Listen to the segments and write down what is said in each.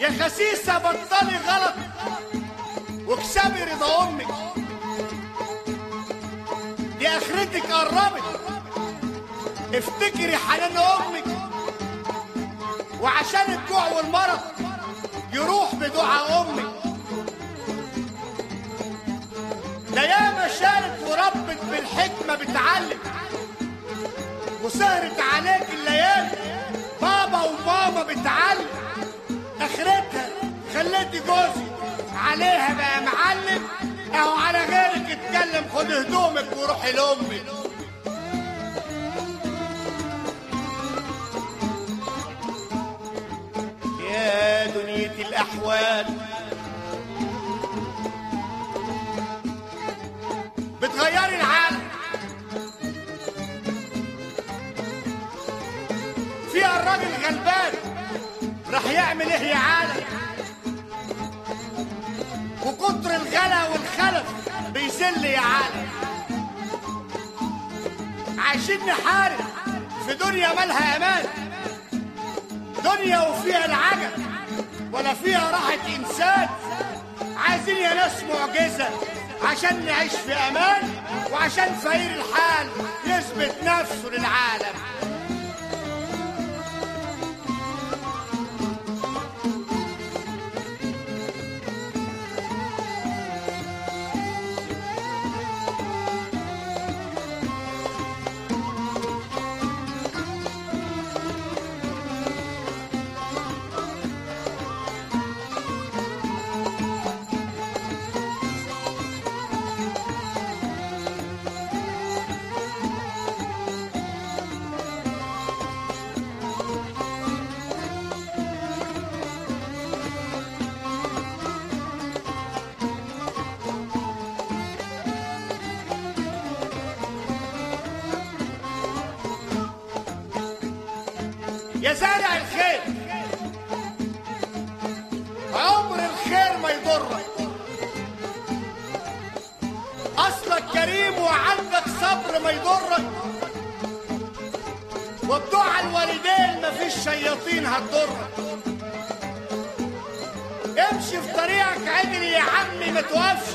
يا خسيسة بطلي غلط واكسبي رضا امك دي اخرتك قربت افتكري حنان امك وعشان الجوع والمرض يروح بدعاء امك ده ياما شالت وربت بالحكمه بتعلم وسهرت عليك الليالي بابا وماما بتعلم اخرتها خليتي جوزي عليها بقى معلم اهو على غيرك اتكلم خد هدومك وروحي لامك يا دنيتي الاحوال بتغيري العالم فيها الراجل غلبان راح يعمل ايه يا عالم وكتر الغلا والخلف بيذل يا عالم عايشين نحارب في دنيا مالها امان دنيا وفيها العجب ولا فيها راحة إنسان عايزين يا ناس معجزة عشان نعيش في أمان وعشان فقير الحال يثبت نفسه للعالم يا زارع الخير عمر الخير ما يضرك اصلك كريم وعندك صبر ما يضرك وبدعاء الوالدين مفيش شياطين هتضرك امشي في طريقك عدل يا عمي ما توقفش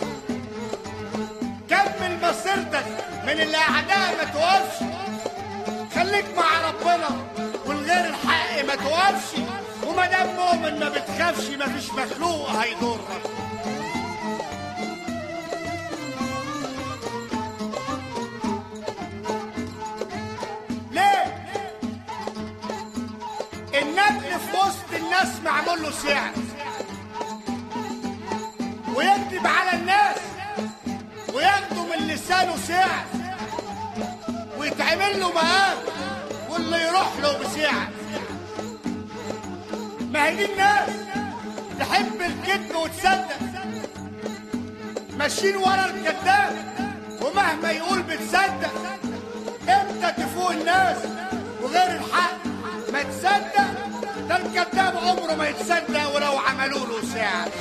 كمل مسيرتك من الاعداء ما توقفش خليك مع ربنا والغير الحق ما توقفش وما دام مؤمن ما بتخافش ما فيش مخلوق هيضرك ليه؟ النبل في وسط الناس معمول له سعر ويكذب على الناس وياخدوا من لسانه سعر ويتعمل له مقام واللي يروح له بسعر ما هي دي الناس تحب الكذب وتصدق ماشيين ورا الكذاب ومهما يقول بتصدق امتى تفوق الناس وغير الحق ما تصدق ده الكذاب عمره ما يتصدق ولو عملوا له سعر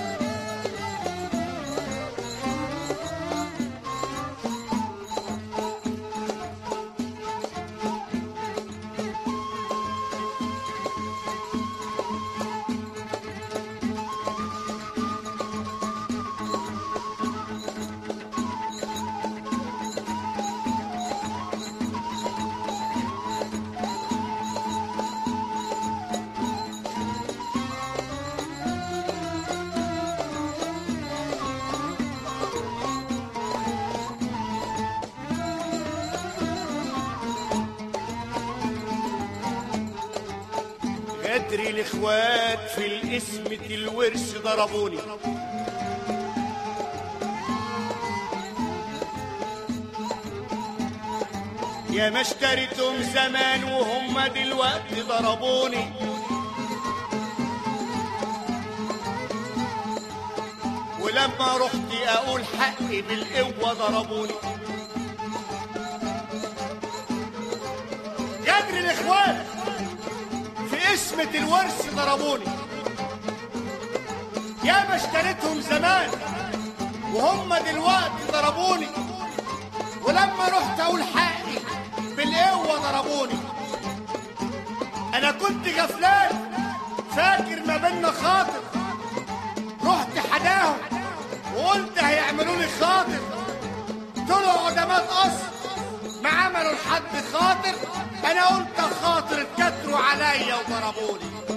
غدري الاخوات في الاسمة الورث ضربوني يا ما اشتريتهم زمان وهم دلوقتي ضربوني ولما رحت اقول حقي بالقوة ضربوني غدر الاخوات في اسمة الورث ضربوني يا ما اشتريتهم زمان وهم دلوقتي ضربوني ولما رحت اقول حقي بالقوة ضربوني انا كنت غفلان فاكر ما بينا خاطر رحت حداهم وقلت هيعملوا لي خاطر طلعوا قدامات قصر ما عملوا لحد خاطر انا قلت خاطر اتكتروا عليا وضربوني